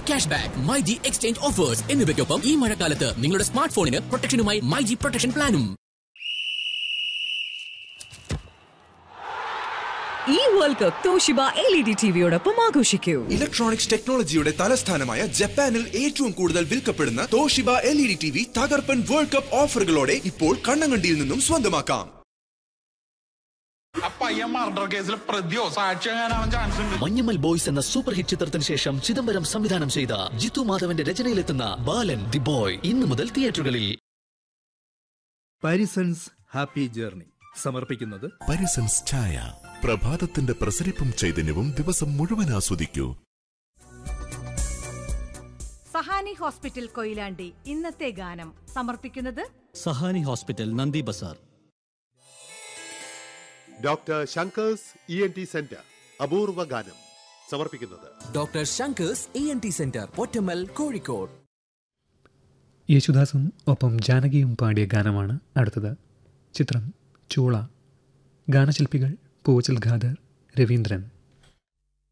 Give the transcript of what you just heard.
cash back My G exchange offers എന്നിവയ്ക്കൊപ്പം ഈ മഴക്കാലത്ത് നിങ്ങളുടെ സ്മാർട്ട് ഫോണിന് പ്രൊട്ടക്ഷനുമായി മൈ ജി പ്രൊട്ടക്ഷൻ പ്ലാനും ഈ world cup Toshiba L E D ടിവിയോടൊപ്പം ആഘോഷിക്കൂ ഇലക്ട്രോണിക്സ് ടെക്നോളജിയുടെ തലസ്ഥാനമായ ജപ്പാനിൽ ഏറ്റവും കൂടുതൽ വിൽക്കപ്പെടുന്ന Toshiba L E D T V തകർപ്പൻ വേൾഡ് കപ്പ് ഓഫറുകളോടെ ഇപ്പോൾ കണ്ണങ്കണ്ടിയിൽ നിന്നും സ്വന്തമാക്കാം ആ പയ്യൻ മർഡർ കേസിൽ പ്രതിയോ സാക്ഷിയാകാനാവാൻ ചാൻസ് ഉണ്ട് മഞ്ഞമ്മൽ ബോയ്സ് എന്ന സൂപ്പർ ഹിറ്റ് ചിത്രത്തിന് ശേഷം ചിദംബരം സംവിധാനം ചെയ്ത ജിത്തു മാധവന്റെ രചനയിലെത്തുന്ന ബാലൻ ദി ബോയ് ഇന്നു മുതൽ തിയേറ്ററുകളിൽ പാരിസൺസ് ഹാപ്പി ജേർണി സമർപ്പിക്കുന്നത് പരിസൻസ് ചായ പ്രഭാതത്തിന്റെ പ്രസരിപ്പും ചൈതന്യവും ദിവസം മുഴുവൻ ആസ്വദിക്കൂ സഹാനി ഹോസ്പിറ്റൽ കൊയിലാണ്ടി ഇന്നത്തെ ഗാനം സമർപ്പിക്കുന്നത് Sahani hospital Nandi Bazar doctor Shankar's E N T centre അപൂർവ ഗാനം സമർപ്പിക്കുന്നത് doctor Shankar's E N T centre Pottammal Kozhikode യേശുദാസും ഒപ്പം ജാനകിയും പാടിയ ഗാനമാണ് അടുത്തത് ചിത്രം ചൂള ഗാനശില്പികൾ പൂവച്ചൽ ഖാദർ രവീന്ദ്രൻ